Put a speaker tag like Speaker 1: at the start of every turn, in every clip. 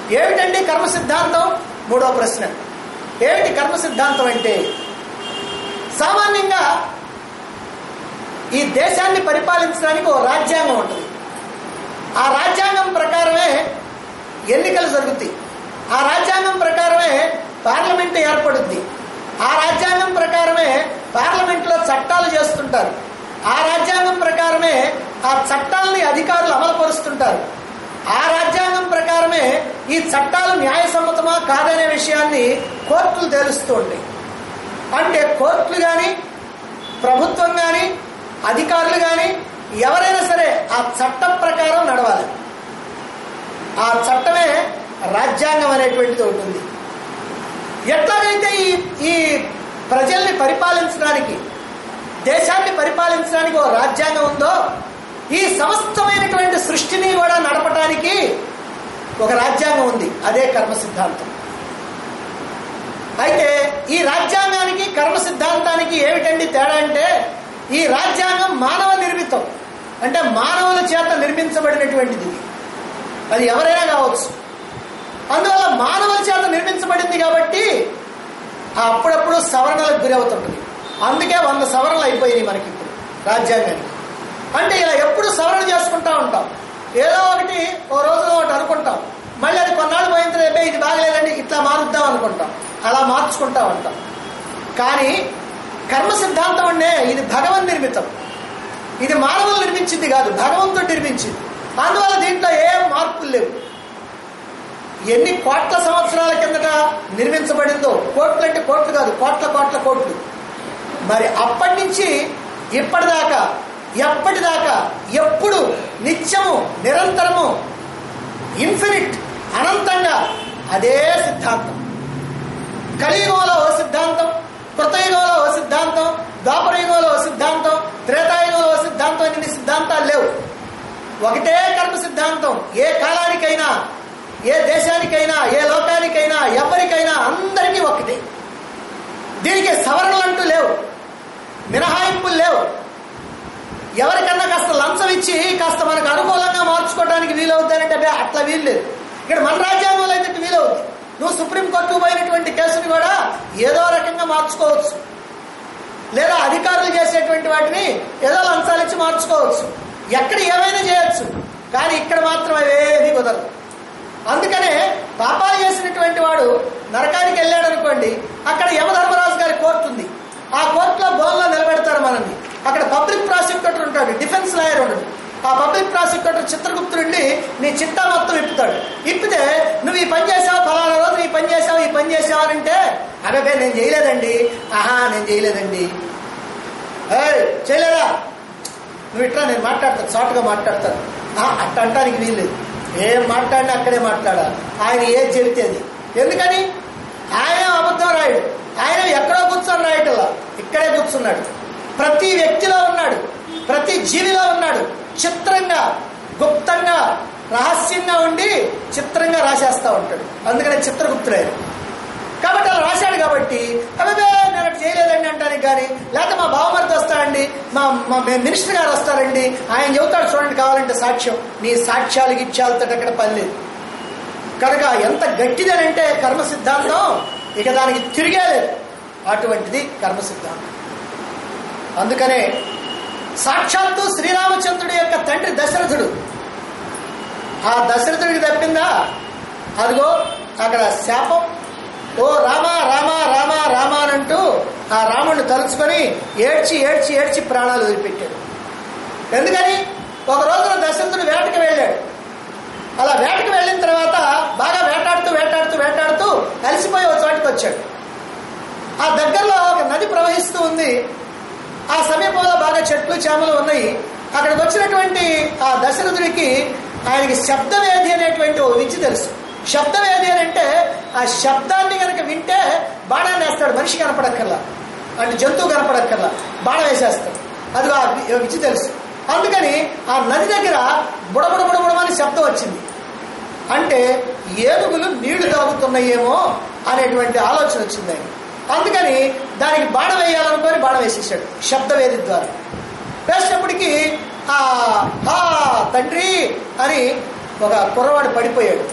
Speaker 1: ఏమిటండి కర్మ సిద్ధాంతం మూడో ప్రశ్న ఏమిటి కర్మ సిద్ధాంతం అంటే సామాన్యంగా ఈ దేశాన్ని పరిపాలించడానికి ఓ రాజ్యాంగం ఉంటుంది ఆ రాజ్యాంగం ప్రకారమే ఎన్నికలు జరుగుతాయి ఆ రాజ్యాంగం ప్రకారమే పార్లమెంట్ ఏర్పడుద్ది ఆ రాజ్యాంగం ప్రకారమే పార్లమెంట్లో చట్టాలు చేస్తుంటారు ఆ రాజ్యాంగం ప్రకారమే ఆ చట్టాలని అధికారులు అమలుపరుస్తుంటారు ఆ రాజ్యాంగం ప్రకారమే ఈ చట్టాలు న్యాయసమ్మతమా కాదనే విషయాన్ని కోర్టులు తేలుస్తూ ఉంటాయి అంటే కోర్టులు కానీ ప్రభుత్వం కానీ అధికారులు కానీ ఎవరైనా సరే ఆ చట్టం ప్రకారం నడవాలి ఆ చట్టమే రాజ్యాంగం అనేటువంటిది ఉంటుంది ఎట్లాగైతే ఈ ఈ ప్రజల్ని పరిపాలించడానికి దేశాన్ని పరిపాలించడానికి ఓ రాజ్యాంగం ఉందో ఈ సమస్తమైనటువంటి సృష్టిని కూడా నడపడానికి ఒక రాజ్యాంగం ఉంది అదే కర్మ సిద్ధాంతం అయితే ఈ రాజ్యాంగానికి కర్మ సిద్ధాంతానికి ఏమిటండి తేడా అంటే ఈ రాజ్యాంగం మానవ నిర్మితం అంటే మానవుల చేత నిర్మించబడినటువంటిది ఇది అది ఎవరైనా కావచ్చు అందువల్ల మానవుల చేత నిర్మించబడింది కాబట్టి ఆ అప్పుడప్పుడు సవరణలకు గురి అవుతుంటుంది అందుకే వంద సవరణలు అయిపోయినాయి మనకి ఇప్పుడు రాజ్యాంగానికి అంటే ఇలా ఎప్పుడు సవరణ చేసుకుంటా ఉంటాం ఏదో ఒకటి ఓ రోజున ఒకటి అనుకుంటాం మళ్ళీ అది కొన్నాళ్ళు పోయిన తర్వాత "అబ్బే, ఇది బాగలేదండి ఇట్లా మారుద్దాం అనుకుంటాం అలా మార్చుకుంటా ఉంటాం కానీ కర్మ సిద్ధాంతం అంటే ఇది భగవన్ నిర్మితం ఇది మానవులు నిర్మించింది కాదు భగవంతుడు నిర్మించింది అందువల్ల దీంట్లో ఏం మార్పులు లేవు ఎన్ని కోట్ల సంవత్సరాల కిందట నిర్మించబడిందో కోట్లు అంటే కోట్లు కాదు కోట్ల కోట్ల కోట్లు మరి అప్పటి నుంచి ఇప్పటిదాకా ఎప్పటిదాకా ఎప్పుడు నిత్యము నిరంతరము ఇన్ఫినిట్ అనంతంగా అదే సిద్ధాంతం కలియుగంలో ఓ సిద్ధాంతం కృతయుగంలో ఓ సిద్ధాంతం ద్వాపరయుగంలో ఓ సిద్ధాంతం త్రేతాయుగంలో ఓ సిద్ధాంతం ఇన్ని సిద్ధాంతాలు లేవు ఒకటే కర్మ సిద్ధాంతం ఏ కాలానికైనా ఏ దేశానికైనా ఏ లోకానికైనా ఎవరికైనా అందరికీ ఒకటే దీనికి సవరణలు అంటూ లేవు మినహాయింపులు లేవు ఎవరికన్నా కాస్త లంచం ఇచ్చి కాస్త మనకు అనుకూలంగా మార్చుకోవడానికి వీలవుతానంటే అబ్బే అట్లా వీలు లేదు ఇక్కడ మన రాజ్యాంగంలో అయితే వీలవుతుంది నువ్వు సుప్రీంకోర్టుకు పోయినటువంటి కేసుని కూడా ఏదో రకంగా మార్చుకోవచ్చు లేదా అధికారులు చేసేటువంటి వాటిని ఏదో లంచాలు ఇచ్చి మార్చుకోవచ్చు ఎక్కడ ఏమైనా చేయొచ్చు కానీ ఇక్కడ మాత్రం అవేమీ కుదరదు అందుకనే పాపాలు చేసినటువంటి వాడు నరకానికి వెళ్ళాడు అనుకోండి అక్కడ యమధర్మరాజు గారి కోర్టు ఉంది ఆ కోర్టులో బోన్లో నిలబెడతారు మనల్ని అక్కడ పబ్లిక్ ప్రాసిక్యూటర్ ఉంటాడు డిఫెన్స్ లాయర్ ఉండడు ఆ పబ్లిక్ ప్రాసిక్యూటర్ చిత్రగుప్తుడి నీ చిట్టా మొత్తం ఇప్పుతాడు ఇప్పితే నువ్వు ఈ పని చేసావు ఫలానా రోజు ఈ పని చేసావు ఈ పని చేసావు అని అంటే అదే నేను చేయలేదండి ఆహా నేను చేయలేదండి ఏయ్, చేయలేదా నువ్వు ఇట్లా నేను మాట్లాడతాను షార్ట్గా మాట్లాడతాను ఆ, అట్ట అంటానికి వీల్లేదు ఏం మాట్లాడినా అక్కడే మాట్లాడాలి ఆయన ఏది చెబితే అది ఎందుకని ఆయన అబద్ధం రాయడు ఆయన ఎక్కడో కూర్చొని రాయటంలా ఇక్కడే కూర్చున్నాడు ప్రతి వ్యక్తిలో ఉన్నాడు ప్రతి జీవిలో ఉన్నాడు చిత్రంగా గుప్తంగా రహస్యంగా ఉండి చిత్రంగా రాసేస్తా ఉంటాడు అందుకనే చిత్రగుప్తుడైన కాబట్టి అలా రాశాడు కాబట్టి అదే నేను అటు చేయలేదండి అంటానికి కానీ లేకపోతే మా బావమరిది వస్తాడండి మా మా మినిస్టర్ గారు వస్తారండి ఆయన చెబుతాడు చూడండి కావాలంటే సాక్ష్యం నీ సాక్ష్యాలు గిత్యాలతో అక్కడ పని లేదు కనుక ఎంత గట్టిదనంటే కర్మ సిద్ధాంతం ఇక దానికి తిరిగే లేదు అటువంటిది కర్మ సిద్ధాంతం అందుకనే సాక్షాత్తు శ్రీరామచంద్రుడి యొక్క తండ్రి దశరథుడు ఆ దశరథుడికి తప్పిందా అదిగో అక్కడ శాపం ఓ రామ రామ రామ రామ అని అంటూ ఆ రాముడిని తలుచుకొని ఏడ్చి ఏడ్చి ఏడ్చి ప్రాణాలు వదిలిపెట్టాడు ఎందుకని ఒక రోజున దశరథుడు వేటకి వెళ్ళాడు అలా వేటకి వెళ్ళిన తర్వాత బాగా వేటాడుతూ వేటాడుతూ వేటాడుతూ అలసిపోయి ఒక చోటికి వచ్చాడు ఆ దగ్గరలో ఒక నది ప్రవహిస్తూ ఉంది ఆ సమీపంలో బాగా చెట్లు చేమలు ఉన్నాయి అక్కడికి వచ్చినటువంటి ఆ దశరథుడికి ఆయనకి శబ్దవేది అనేటువంటి ఓ విద్య తెలుసు శబ్దవేది అని అంటే ఆ శబ్దాన్ని కనుక వింటే బాణాన్ని వేస్తాడు మనిషి కనపడక్కర్లా అంటే జంతువు కనపడక్కర్లా బాణం వేసేస్తాడు అది ఆ వి- విద్య తెలుసు అందుకని ఆ నది దగ్గర బుడబుడ బుడబుడమని శబ్దం వచ్చింది అంటే ఏనుగులు నీళ్లు తాగుతున్నాయేమో అనేటువంటి ఆలోచన వచ్చింది ఆయన అందుకని దానికి బాణం వేయాలనుకొని బాణం వేసేసాడు శబ్దవేది ద్వారా వేసినప్పటికీ ఆ ఆ తండ్రి అని ఒక కుర్రవాడు పడిపోయాడు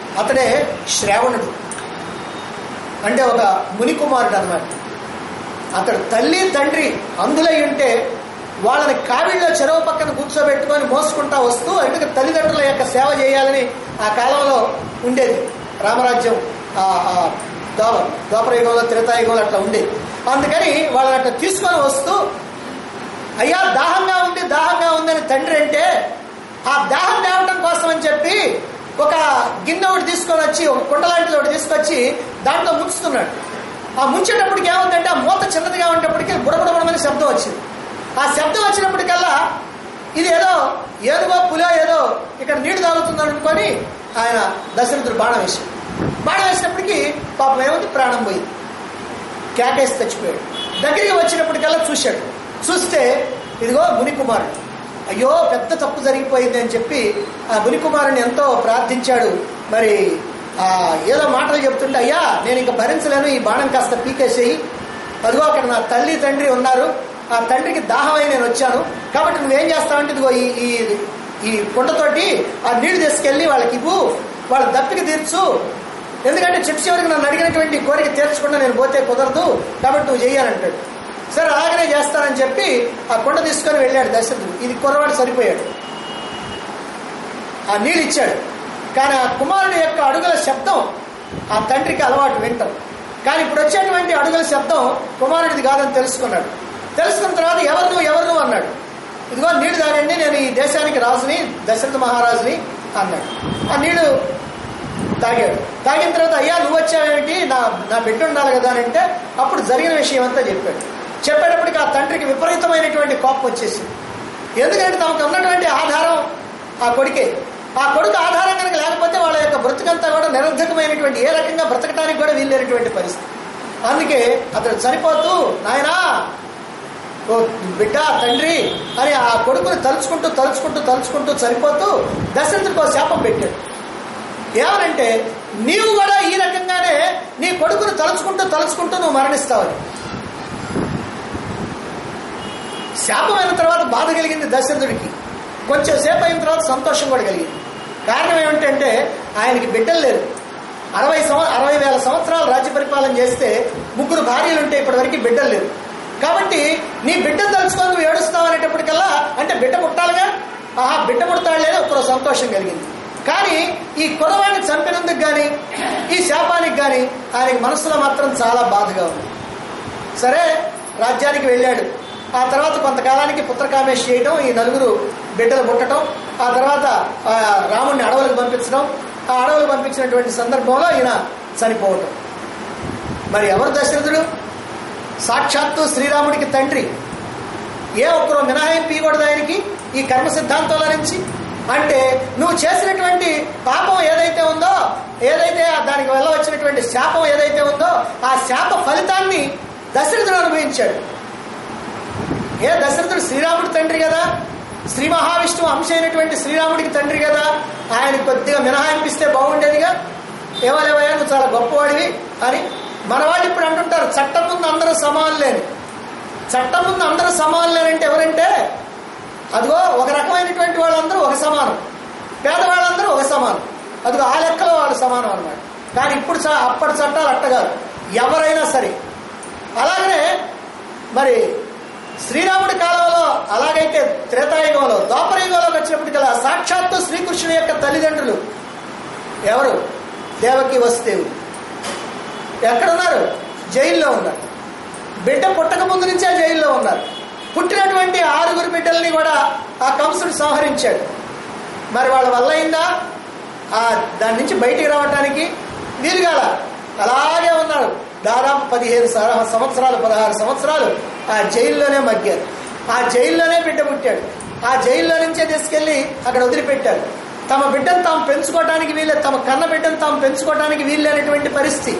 Speaker 1: అతడే శ్రావణుడు అంటే ఒక ముని కుమారుడు అనమాట అతడు తల్లి తండ్రి అందులై ఉంటే వాళ్ళని కావిళ్ళలో చెరువు పక్కన కూర్చోబెట్టుకొని మోసుకుంటా వస్తూ ఎందుకు తల్లిదండ్రుల యొక్క సేవ చేయాలని ఆ కాలంలో ఉండేది రామరాజ్యం ఆ ఆ దోప ద్వాపరయుగంలో త్రేతాయుగంలో అట్లా ఉండేది అందుకని వాళ్ళని అట్లా తీసుకొని వస్తూ అయ్యా దాహంగా ఉంది దాహంగా ఉందని తండ్రి అంటే ఆ దాహం తేవటం కోసం అని చెప్పి ఒక గిన్నె ఒకటి తీసుకొని వచ్చి ఒక కుండ లాంటిది ఒకటి తీసుకొచ్చి దాంట్లో ముంచుతున్నాడు ఆ ముంచేటప్పటికి ఏముందంటే ఆ మూత చిన్నదిగా ఉండేటప్పటికి బుడబుడబడమని శబ్దం వచ్చింది ఆ శబ్దం వచ్చినప్పటికల్లా ఇది ఏదో ఏనుగో పులో ఏదో ఇక్కడ నీళ్లు తాగుతుందని అనుకొని ఆయన దశరథుడు బాణం వేశాడు బాణం వేసినప్పటికీ పాపం ఏముంది ప్రాణం పోయింది కేకేసి చచ్చిపోయాడు దగ్గరికి వచ్చినప్పటికల్లా చూశాడు చూస్తే ఇదిగో మునికుమారుడు అయ్యో పెద్ద తప్పు జరిగిపోయింది అని చెప్పి ఆ మునికుమారుని ఎంతో ప్రార్థించాడు మరి ఆ ఏదో మాటలు చెప్తుంటే అయ్యా నేను ఇంకా భరించలేను ఈ బాణం కాస్త పీకేసేయి అదిగో అక్కడ నా తల్లి తండ్రి ఉన్నారు ఆ తండ్రికి దాహమై నేను వచ్చాను కాబట్టి నువ్వేం చేస్తావంటే ఇదిగో ఈ ఈ ఈ కుండతోటి ఆ నీళ్లు తీసుకెళ్ళి వాళ్ళకి ఇవ్వు వాళ్ళ దప్పికి తీర్చు ఎందుకంటే చిట్టు చివరికి నన్ను అడిగినటువంటి కోరిక తీర్చకుండా నేను పోతే కుదరదు కాబట్టి నువ్వు చెయ్యాలంటాడు సరే అలాగనే చేస్తానని చెప్పి ఆ కొండ తీసుకొని వెళ్ళాడు దశరథుడు ఇది కుర్రవాడు సరిపోయాడు ఆ నీళ్ళు ఇచ్చాడు కానీ ఆ కుమారుడి యొక్క అడుగుల శబ్దం ఆ తండ్రికి అలవాటు వింటాం కానీ ఇప్పుడు వచ్చేటువంటి అడుగుల శబ్దం కుమారుడిది కాదని తెలుసుకున్నాడు తెలుసుకున్న తర్వాత ఎవరు నువ్వు ఎవరు నువ్వు అన్నాడు ఇదిగో నీళ్లు తాగండి నేను ఈ దేశానికి రాజుని దశరథ మహారాజుని అన్నాడు ఆ నీళ్లు తాగాడు తాగిన తర్వాత అయ్యా నువ్వు వచ్చావేమిటి నా నా బిడ్డ ఉండాలి కదా అని అంటే అప్పుడు జరిగిన విషయం అంతా చెప్పాడు చెప్పేటప్పటికి ఆ తండ్రికి విపరీతమైనటువంటి కోపం వచ్చేసింది ఎందుకంటే తమకు ఉన్నటువంటి ఆధారం ఆ కొడుకే ఆ కొడుకు ఆధారం కనుక లేకపోతే వాళ్ళ యొక్క బ్రతుకంతా కూడా నిరర్ధకమైనటువంటి ఏ రకంగా బ్రతకడానికి కూడా వీల్లేనటువంటి పరిస్థితి అందుకే అతడు చనిపోతూ నాయనా ఓ బిడ్డ తండ్రి అని ఆ కొడుకుని తలుచుకుంటూ తలుచుకుంటూ తలుచుకుంటూ చనిపోతూ దశరథుడికి ఒక శాపం పెట్టాడు ఏమనంటే నీవు కూడా ఈ రకంగానే నీ కొడుకును తలుచుకుంటూ తలుచుకుంటూ నువ్వు మరణిస్తావని శాపమైన తర్వాత బాధ కలిగింది దశరథుడికి కొంచెం సేపు అయిన తర్వాత సంతోషం కూడా కలిగింది కారణం ఏమిటంటే ఆయనకి బిడ్డలు లేరు అరవై సంవ అరవై వేల సంవత్సరాలు రాజ్య పరిపాలన చేస్తే ముగ్గురు భార్యలు ఉంటే ఇప్పటివరకు బిడ్డలు లేరు కాబట్టి నీ బిడ్డను తలుచుకొని నువ్వు ఏడుస్తావు అనేటప్పటికల్లా అంటే బిడ్డ పుట్టాలిగా ఆహా బిడ్డ పుడతాడు లేదు ఇప్పుడు సంతోషం కలిగింది కానీ ఈ కురవాడిని చంపినందుకు కానీ ఈ శాపానికి కానీ ఆయనకి మనసులో మాత్రం చాలా బాధగా ఉంది సరే రాజ్యానికి వెళ్ళాడు ఆ తర్వాత కొంతకాలానికి పుత్రకామేష్ చేయడం ఈ నలుగురు బిడ్డలు పుట్టడం ఆ తర్వాత ఆ రాముడిని అడవులకు పంపించడం ఆ అడవులకు పంపించినటువంటి సందర్భంలో ఈయన చనిపోవటం మరి ఎవరు దశరథుడు సాక్షాత్తు శ్రీరాముడికి తండ్రి ఏ ఒక్కరో మినహాయింపు ఇవ్వకూడదు ఆయనకి ఈ కర్మ సిద్ధాంతంలో నుంచి అంటే నువ్వు చేసినటువంటి పాపం ఏదైతే ఉందో ఏదైతే దానికి వల్ల వచ్చినటువంటి శాపం ఏదైతే ఉందో ఆ శాప ఫలితాన్ని దశరథుడు అనుభవించాడు ఏ దశరథుడు శ్రీరాముడి తండ్రి కదా శ్రీ మహావిష్ణువు అంశ అయినటువంటి శ్రీరాముడికి తండ్రి కదా ఆయన కొద్దిగా మినహాయింపిస్తే బాగుండేదిగా ఏమలేవయ్యా నువ్వు చాలా గొప్పవాడివి అని మన వాళ్ళు ఇప్పుడు అంటుంటారు చట్టం ముందు అందరూ సమానులేని చట్టం ముందు అందరూ సమానులేనంటే ఎవరంటే అదిగో ఒక రకమైనటువంటి వాళ్ళందరూ ఒక సమానం పేదవాళ్ళందరూ ఒక సమానం అదిగో ఆ లెక్కలో వాళ్ళు సమానం అన్నమాట కానీ ఇప్పుడు చ- అప్పటి చట్టాలు అట్టగారు ఎవరైనా సరే అలాగనే మరి శ్రీరాముడి కాలంలో అలాగైతే త్రేతాయుగంలో ద్వాపరయుగంలోకి వచ్చినప్పటికల్లా సాక్షాత్తు శ్రీకృష్ణుడి యొక్క తల్లిదండ్రులు ఎవరు దేవకి వసుదేవుడు ఎక్కడున్నారు జైల్లో ఉన్నారు బిడ్డ పుట్టక ముందు నుంచే జైల్లో ఉన్నారు పుట్టినటువంటి ఆరుగురు బిడ్డల్ని కూడా ఆ కంసుడు సంహరించాడు మరి వాళ్ళ వల్ల అయిందా ఆ దాని నుంచి బయటికి రావడానికి వీలుగాల అలాగే ఉన్నారు దాదాపు పదిహేను సర- సంవత్సరాలు పదహారు సంవత్సరాలు ఆ జైల్లోనే మగ్గారు ఆ జైల్లోనే బిడ్డ పుట్టాడు ఆ జైల్లో నుంచే తీసుకెళ్లి అక్కడ వదిలిపెట్టారు తమ బిడ్డను తాము పెంచుకోవడానికి వీళ్ళే తమ కన్న బిడ్డను తాము పెంచుకోవడానికి వీల్లేనటువంటి పరిస్థితి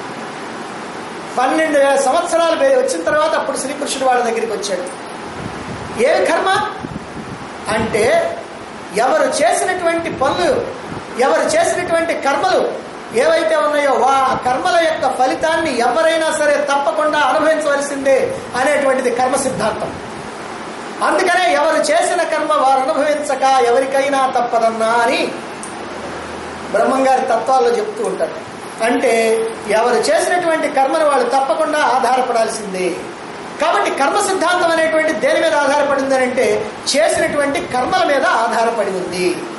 Speaker 1: పన్నెండు వేల సంవత్సరాలు వే- వచ్చిన తర్వాత అప్పుడు శ్రీకృష్ణుడు వాళ్ళ దగ్గరికి వచ్చాడు ఏ కర్మ అంటే ఎవరు చేసినటువంటి పనులు ఎవరు చేసినటువంటి కర్మలు ఏవైతే ఉన్నాయో వా ఆ కర్మల యొక్క ఫలితాన్ని ఎవరైనా సరే తప్పకుండా అనుభవించవలసిందే అనేటువంటిది కర్మ సిద్ధాంతం అందుకనే ఎవరు చేసిన కర్మ వారు అనుభవించక ఎవరికైనా తప్పదన్నా అని బ్రహ్మంగారి తత్వాల్లో చెప్తూ ఉంటారు అంటే ఎవరు చేసినటువంటి కర్మను వాళ్ళు తప్పకుండా ఆధారపడాల్సిందే కాబట్టి కర్మ సిద్ధాంతం అనేటువంటి దేని మీద ఆధారపడింది అంటే చేసినటువంటి కర్మల మీద ఆధారపడి ఉంది